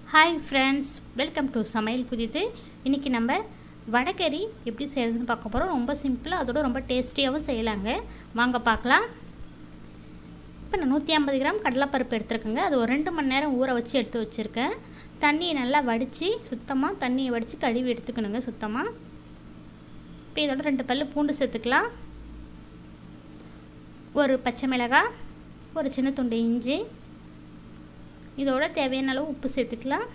hi friends welcome to சமையல் புதிது இன்றைக்கி நம்ம வடகறி எப்படி செய்கிறதுன்னு பார்க்க போகிறோம் ரொம்ப சிம்பிளாக அதோட ரொம்ப டேஸ்டியாகவும் செய்யலாங்க வாங்க பார்க்கலாம் இப்போ நான் நூற்றி ஐம்பது கிராம் கடலைப்பருப்பு எடுத்துருக்கேங்க அது ஒரு ரெண்டு மணி நேரம் ஊற வச்சு எடுத்து வச்சுருக்கேன் தண்ணியை நல்லா வடித்து சுத்தமாக தண்ணியை வடித்து கழுவி எடுத்துக்கணுங்க சுத்தமாக இப்போ இதோட ரெண்டு பல் பூண்டு சேர்த்துக்கலாம் ஒரு பச்சை மிளகாய் ஒரு சின்ன துண்டு இஞ்சி இதோட தேவையான அளவு உப்பு சேர்த்துக்கலாம்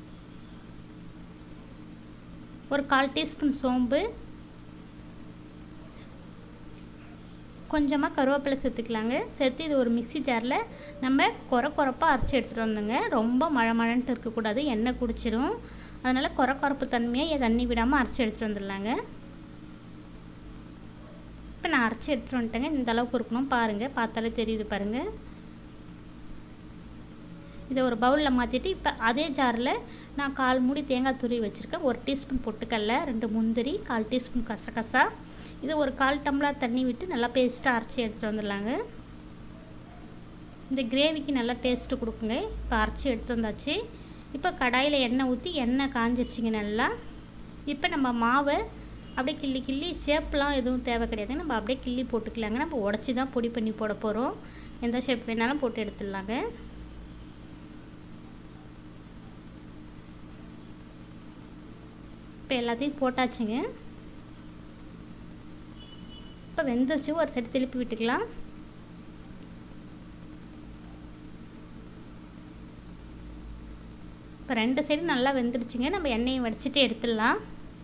ஒரு கால் டீஸ்பூன் சோம்பு கொஞ்சமாக கருவேப்பிலை சேர்த்துக்கலாங்க சேர்த்து இது ஒரு மிக்சி ஜாரில் நம்ம குறை குறைப்பாக அரைச்சி எடுத்துகிட்டு வந்தோங்க ரொம்ப மழை மழைன்ட்டு இருக்கக்கூடாது எண்ணெய் குடிச்சிடும் அதனால் குறை குறைப்பு தன்மையாக தண்ணி விடாமல் அரைச்சி எடுத்துகிட்டு வந்துடலாங்க இப்போ நான் அரைச்சி எடுத்துகிட்டு வந்துட்டேங்க இந்த அளவுக்கு இருக்கணும் பாருங்கள் பார்த்தாலே தெரியுது பாருங்கள் இதை ஒரு பவுலில் மாற்றிட்டு இப்போ அதே ஜாரில் நான் கால் மூடி தேங்காய் துருவி வச்சுருக்கேன் ஒரு டீஸ்பூன் பொட்டுக்கடல ரெண்டு முந்திரி கால் டீஸ்பூன் கசகசா இது ஒரு கால் டம்ளர் தண்ணி விட்டு நல்லா பேஸ்ட்டாக அரைச்சி எடுத்துகிட்டு வந்துடலாங்க இந்த கிரேவிக்கு நல்லா டேஸ்ட்டு கொடுக்குங்க இப்போ அரைச்சி எடுத்துகிட்டு வந்தாச்சு இப்போ கடாயில் எண்ணெய் ஊற்றி எண்ணெய் காஞ்சிருச்சிங்க நல்லா இப்போ நம்ம மாவை அப்படியே கிள்ளி கிள்ளி ஷேப்லாம் எதுவும் தேவை கிடையாது நம்ம அப்படியே கிள்ளி போட்டுக்கலாங்க நம்ம உடச்சி தான் பொடி பண்ணி போட போகிறோம் எந்த ஷேப் வேணாலும் போட்டு எடுத்துடலாங்க இப்போ எல்லாத்தையும் போட்டாச்சுங்க இப்போ வெந்துருச்சு ஒரு சைடு திருப்பி விட்டுக்கலாம் இப்போ ரெண்டு சைடு நல்லா வெந்துடுச்சுங்க நம்ம எண்ணெயை வடிச்சிட்டு எடுத்துடலாம்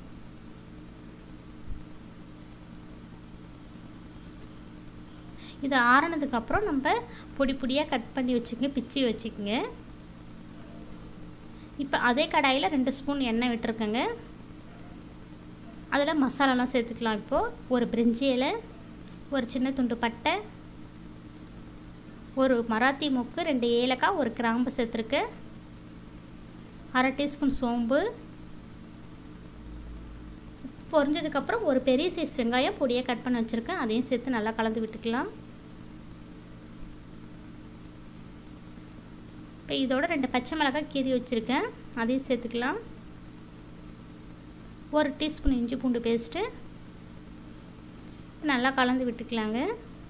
இது ஆறினதுக்கப்புறம் நம்ம பொடி பொடியாக கட் பண்ணி வச்சுக்கோங்க பிச்சு வச்சுக்கோங்க இப்போ அதே கடாயில் ரெண்டு ஸ்பூன் எண்ணெய் விட்டுருக்கேங்க அதில் மசாலாலாம் சேர்த்துக்கலாம் இப்போது ஒரு பிரிஞ்சி இலை ஒரு சின்ன துண்டு பட்டை ஒரு மராத்தி மூக்கு ரெண்டு ஏலக்காய் ஒரு கிராம்பு சேர்த்துருக்கேன் அரை டீஸ்பூன் சோம்பு பொரிஞ்சதுக்கப்புறம் ஒரு பெரிய சைஸ் வெங்காயம் பொடியாக கட் பண்ணி வச்சுருக்கேன் அதையும் சேர்த்து நல்லா கலந்து விட்டுக்கலாம் இப்போ இதோட ரெண்டு பச்சை மிளகாய் கீறி வச்சுருக்கேன் அதையும் சேர்த்துக்கலாம் ஒரு டீஸ்பூன் இஞ்சி பூண்டு பேஸ்ட்டு நல்லா கலந்து விட்டுக்கலாங்க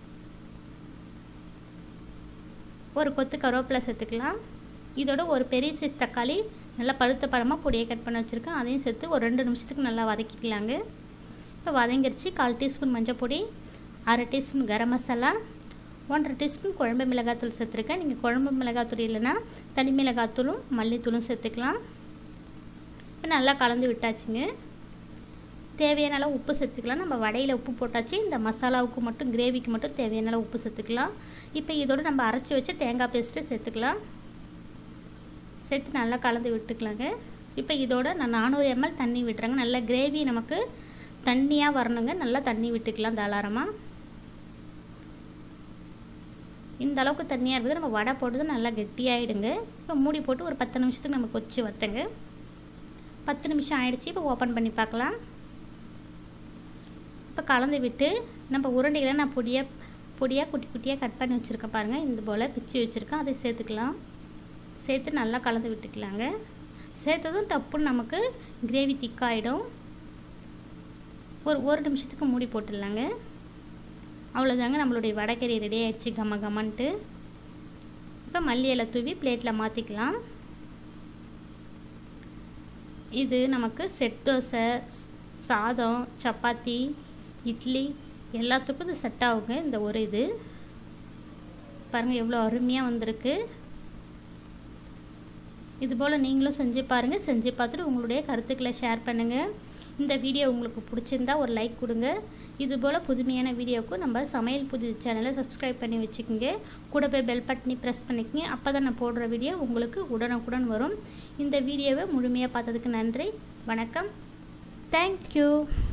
ஒரு கொத்து கருவேப்பிலை சேர்த்துக்கலாம் இதோட ஒரு பெரிய சைஸ் தக்காளி நல்லா பழுத்த பழமாக பொடியை கட் பண்ணி வச்சுருக்கேன் அதையும் சேர்த்து ஒரு ரெண்டு நிமிஷத்துக்கு நல்லா வதக்கிக்கலாங்க இப்போ வதங்கிருச்சு கால் டீஸ்பூன் மஞ்சள் பொடி அரை டீஸ்பூன் கரம் மசாலா ஒன்றரை டீஸ்பூன் குழம்பு மிளகாத்தூள் சேர்த்துருக்கேன் நீங்கள் குழம்பு மிளகாத்தூள் இல்லைன்னா தனி மிளகாத்தூளும் மல்லித்தூளும் சேர்த்துக்கலாம் இப்போ நல்லா கலந்து விட்டாச்சுங்க தேவையான அளவு உப்பு சேர்த்துக்கலாம் நம்ம வடையில் உப்பு போட்டாச்சு இந்த மசாலாவுக்கு மட்டும் கிரேவிக்கு மட்டும் தேவையான அளவு உப்பு சேர்த்துக்கலாம் இப்போ இதோடு நம்ம அரைச்சி வச்ச தேங்காய் பேஸ்ட்டு சேர்த்துக்கலாம் சேர்த்து நல்லா கலந்து விட்டுக்கலாங்க இப்போ இதோட நான் நானூறு எம்எல் தண்ணி விட்டுறேங்க நல்லா கிரேவி நமக்கு தண்ணியாக வரணுங்க நல்லா தண்ணி விட்டுக்கலாம் தாராளமாக இந்த அளவுக்கு தண்ணியாக இருக்குது நம்ம வடை போட்டது நல்லா கெட்டியாகிடுங்க இப்போ மூடி போட்டு ஒரு பத்து நிமிஷத்துக்கு நம்ம கொச்சி வரட்டுங்க பத்து நிமிஷம் ஆயிடுச்சு இப்போ ஓப்பன் பண்ணி பார்க்கலாம் இப்போ கலந்து விட்டு நம்ம உருண்டைகளை நான் பொடியாக பொடியாக குட்டி குட்டியாக கட் பண்ணி வச்சுருக்கேன் பாருங்கள் இந்த போல் பிச்சு வச்சுருக்கேன் அதை சேர்த்துக்கலாம் சேர்த்து நல்லா கலந்து விட்டுக்கலாங்க சேர்த்ததும் டப்புன்னு நமக்கு கிரேவி திக்காகிடும் ஒரு ஒரு நிமிஷத்துக்கு மூடி போட்டுடலாங்க அவ்வளோதாங்க நம்மளுடைய வடகறி ரெடி ஆகிடுச்சு கம கமன்ட்டு இப்போ மல்லி இலை தூவி பிளேட்டில் மாற்றிக்கலாம் இது நமக்கு செட் தோசை சாதம் சப்பாத்தி இட்லி எல்லாத்துக்கும் இது செட் ஆகுங்க இந்த ஒரு இது பாருங்கள் எவ்வளோ அருமையாக வந்திருக்கு இதுபோல் நீங்களும் செஞ்சு பாருங்கள் செஞ்சு பார்த்துட்டு உங்களுடைய கருத்துக்களை ஷேர் பண்ணுங்கள் இந்த வீடியோ உங்களுக்கு பிடிச்சிருந்தா ஒரு லைக் கொடுங்க இதுபோல் புதுமையான வீடியோவுக்கு நம்ம சமையல் புது சேனலை சப்ஸ்கிரைப் பண்ணி வச்சுக்கோங்க கூட போய் பெல் பட்டனி ப்ரெஸ் பண்ணிக்கங்க அப்போ தான் நான் போடுற வீடியோ உங்களுக்கு உடனுக்குடன் வரும் இந்த வீடியோவை முழுமையாக பார்த்ததுக்கு நன்றி வணக்கம் தேங்க்யூ